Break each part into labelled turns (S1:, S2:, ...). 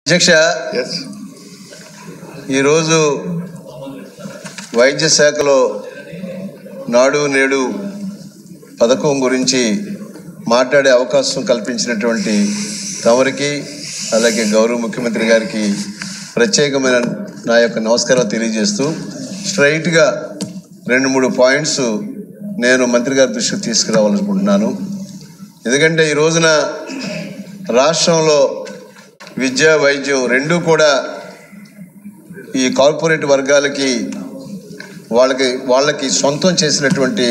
S1: అధ్యక్ష
S2: ఎస్
S1: ఈరోజు వైద్య శాఖలో నాడు నేడు పథకం గురించి మాట్లాడే అవకాశం కల్పించినటువంటి తమరికి అలాగే గౌరవ ముఖ్యమంత్రి గారికి ప్రత్యేకమైన నా యొక్క నమస్కారం తెలియజేస్తూ స్ట్రైట్గా రెండు మూడు పాయింట్స్ నేను మంత్రి గారి దృష్టికి తీసుకురావాలనుకుంటున్నాను ఎందుకంటే ఈ రోజున రాష్ట్రంలో విద్య వైద్యం రెండూ కూడా ఈ కార్పొరేట్ వర్గాలకి వాళ్ళకి వాళ్ళకి సొంతం చేసినటువంటి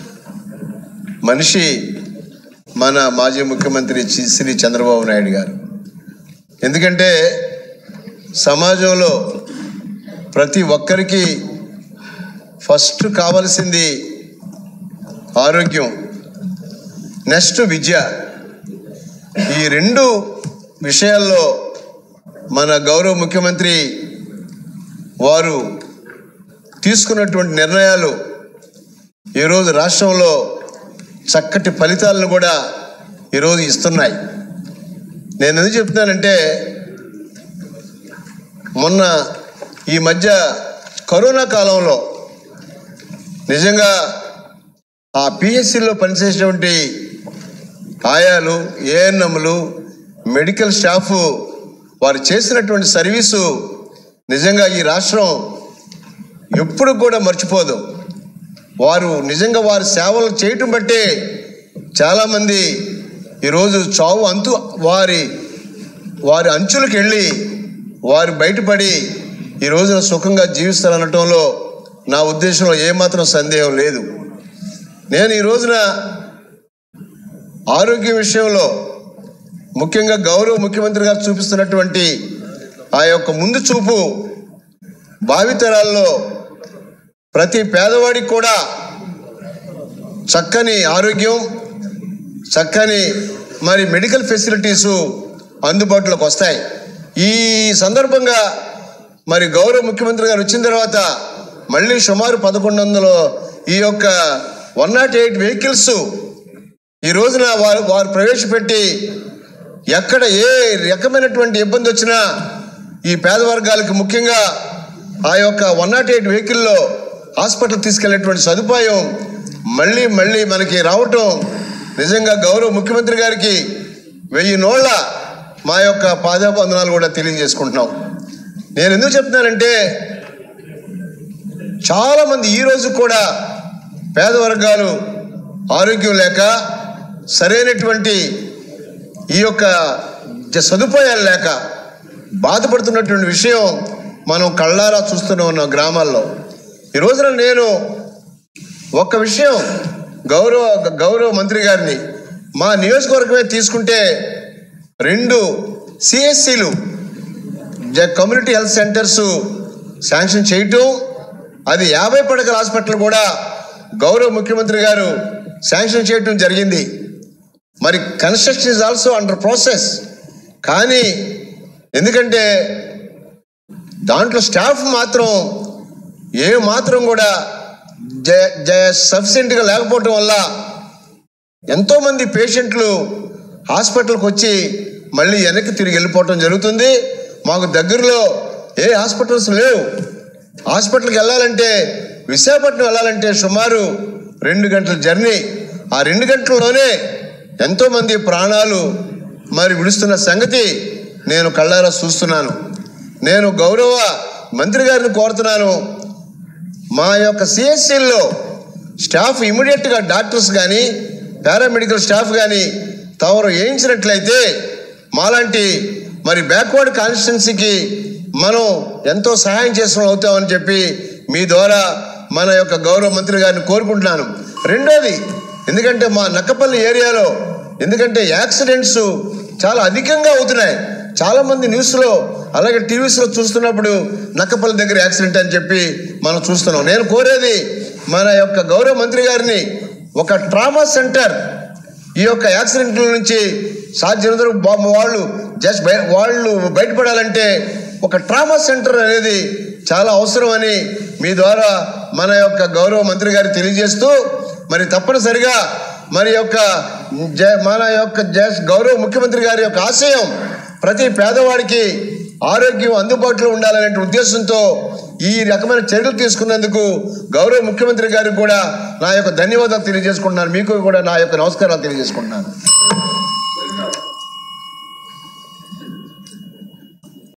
S1: మనిషి మన మాజీ ముఖ్యమంత్రి చి- శ్రీ చంద్రబాబు నాయుడు గారు ఎందుకంటే సమాజంలో ప్రతి ఒక్కరికి ఫస్ట్ కావాల్సింది ఆరోగ్యం నెక్స్ట్ విద్య ఈ రెండు విషయాల్లో మన గౌరవ ముఖ్యమంత్రి వారు తీసుకున్నటువంటి నిర్ణయాలు ఈరోజు రాష్ట్రంలో చక్కటి ఫలితాలను కూడా ఈరోజు ఇస్తున్నాయి నేను ఎందుకు చెప్తున్నానంటే మొన్న ఈ మధ్య కరోనా కాలంలో నిజంగా ఆ పిహెచ్సిలో పనిచేసేటువంటి ఆయాలు ఏఎన్ఎంలు మెడికల్ స్టాఫ్ వారు చేసినటువంటి సర్వీసు నిజంగా ఈ రాష్ట్రం ఎప్పుడు కూడా మర్చిపోదు వారు నిజంగా వారి సేవలు చేయటం బట్టే చాలామంది ఈరోజు చావు అంతు వారి వారి అంచులకు వెళ్ళి వారు బయటపడి ఈ రోజున సుఖంగా జీవిస్తారనటంలో నా ఉద్దేశంలో ఏమాత్రం సందేహం లేదు నేను ఈ రోజున ఆరోగ్య విషయంలో ముఖ్యంగా గౌరవ ముఖ్యమంత్రి గారు చూపిస్తున్నటువంటి ఆ యొక్క ముందు చూపు భావితరాల్లో ప్రతి పేదవాడికి కూడా చక్కని ఆరోగ్యం చక్కని మరి మెడికల్ ఫెసిలిటీసు అందుబాటులోకి వస్తాయి ఈ సందర్భంగా మరి గౌరవ ముఖ్యమంత్రి గారు వచ్చిన తర్వాత మళ్ళీ సుమారు పదకొండు వందలు ఈ యొక్క వన్ నాట్ ఎయిట్ వెహికల్స్ ఈ రోజున వారు వారు ప్రవేశపెట్టి ఎక్కడ ఏ రకమైనటువంటి ఇబ్బంది వచ్చినా ఈ పేద వర్గాలకు ముఖ్యంగా ఆ యొక్క వన్ నాట్ ఎయిట్ వెహికల్లో హాస్పిటల్ తీసుకెళ్లేటువంటి సదుపాయం మళ్ళీ మళ్ళీ మనకి రావటం నిజంగా గౌరవ ముఖ్యమంత్రి గారికి వెయ్యి నోళ్ళ మా యొక్క పాదాబంధనాలు కూడా తెలియజేసుకుంటున్నాం నేను ఎందుకు చెప్తున్నానంటే చాలామంది ఈ రోజు కూడా పేద వర్గాలు ఆరోగ్యం లేక సరైనటువంటి ఈ యొక్క జ- సదుపాయాలు లేక బాధపడుతున్నటువంటి విషయం మనం కళ్ళారా చూస్తూనే ఉన్నాం గ్రామాల్లో ఈ రోజున నేను ఒక్క విషయం గౌరవ గౌరవ మంత్రి గారిని మా నియోజకవర్గమే తీసుకుంటే రెండు సిఎస్సిలు కమ్యూనిటీ హెల్త్ సెంటర్స్ శాంక్షన్ చేయటం అది యాభై పడకల హాస్పిటల్ కూడా గౌరవ ముఖ్యమంత్రి గారు శాంక్షన్ చేయటం జరిగింది మరి construction is also under process కానీ ఎందుకంటే దాంట్లో స్టాఫ్ మాత్రం ఏ మాత్రం కూడా జ జ సఫిషియెంట్గా లేకపోవటం వల్ల ఎంతోమంది పేషెంట్లు హాస్పిటల్కి వచ్చి మళ్ళీ వెనక్కి తిరిగి వెళ్ళిపోవటం జరుగుతుంది మాకు దగ్గరలో ఏ హాస్పిటల్స్ లేవు హాస్పిటల్కి వెళ్ళాలంటే విశాఖపట్నం వెళ్ళాలంటే సుమారు రెండు గంటల జర్నీ ఆ రెండు గంటల్లోనే ఎంతోమంది ప్రాణాలు మరి విడుస్తున్న సంగతి నేను కళ్ళారా చూస్తున్నాను నేను గౌరవ మంత్రి గారిని కోరుతున్నాను మా యొక్క సిఎస్సిల్లో స్టాఫ్ ఇమీడియట్గా డాక్టర్స్ కానీ పారామెడికల్ స్టాఫ్ కానీ తమరు వేయించినట్లయితే మాలాంటి మరి బ్యాక్వర్డ్ కాన్స్టిట్యున్సీకి మనం ఎంతో సహాయం చేసిన అవుతామని చెప్పి మీ ద్వారా మన యొక్క గౌరవ మంత్రి గారిని కోరుకుంటున్నాను రెండోది ఎందుకంటే మా నక్కపల్లి ఏరియాలో ఎందుకంటే యాక్సిడెంట్స్ చాలా అధికంగా అవుతున్నాయి చాలా మంది న్యూస్లో అలాగే టీవీస్లో చూస్తున్నప్పుడు నక్కపల్లి దగ్గర యాక్సిడెంట్ అని చెప్పి మనం చూస్తున్నాం నేను కోరేది మన యొక్క గౌరవ మంత్రి గారిని ఒక ట్రామా సెంటర్ ఈ యొక్క యాక్సిడెంట్ల నుంచి సాధ్యమైనంత బాబు వాళ్ళు జస్ట్ బయ వాళ్ళు బయటపడాలంటే ఒక ట్రామా సెంటర్ అనేది చాలా అవసరం అని మీ ద్వారా మన యొక్క గౌరవ మంత్రి గారికి తెలియజేస్తూ మరి తప్పనిసరిగా మరి యొక్క జ మన యొక్క జ గౌరవ ముఖ్యమంత్రి గారి యొక్క ఆశయం ప్రతి పేదవాడికి ఆరోగ్యం అందుబాటులో ఉండాలనే ఉద్దేశంతో ఈ రకమైన చర్యలు తీసుకున్నందుకు గౌరవ ముఖ్యమంత్రి గారికి కూడా నా యొక్క ధన్యవాదాలు తెలియజేసుకుంటున్నాను మీకు కూడా నా యొక్క నమస్కారాలు తెలియజేసుకుంటున్నాను